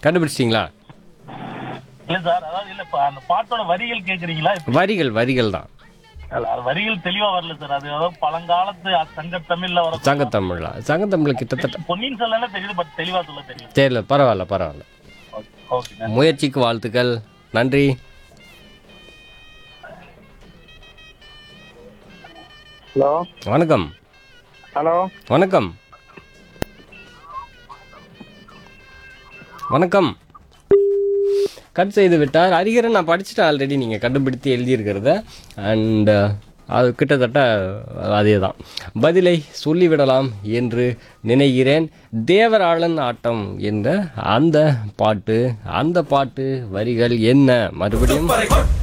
கண்டுபிடிச்சிட்டிங்களா இல்ல சார் அதாவது இல்ல இப்ப அந்த பாட்டோட வரிகள் கேக்குறீங்களா இப்ப வரிகள் வரிகள் தான் இல்ல, அது வரிகள் தெளிவா வரல சார் அது ஏதோ பழங்காலத்து சங்க தமிழ்ல வர சங்கத்தமிழா சங்கத்தமிழ் கிட்டத்தட்ட பொன்னியின் செல்வன தெரியுது பட் தெளிவா சொல்ல தெரியும் தெரியல பரவாயில்ல பரவாயில்ல ஓகே முயற்சிக்கு வாழ்த்துக்கள் நன்றி ஹலோ வணக்கம் ஹலோ வணக்கம் வணக்கம் கட் செய்து விட்டார் அரிகரன் நான் படிச்சுட்டேன் ஆல்ரெடி நீங்கள் கண்டுபிடித்து எழுதியிருக்கிறத அண்ட் அது கிட்டத்தட்ட அதே தான் பதிலை சொல்லிவிடலாம் என்று நினைக்கிறேன் தேவராளன் ஆட்டம் என்ற அந்த பாட்டு அந்த பாட்டு வரிகள் என்ன மறுபடியும்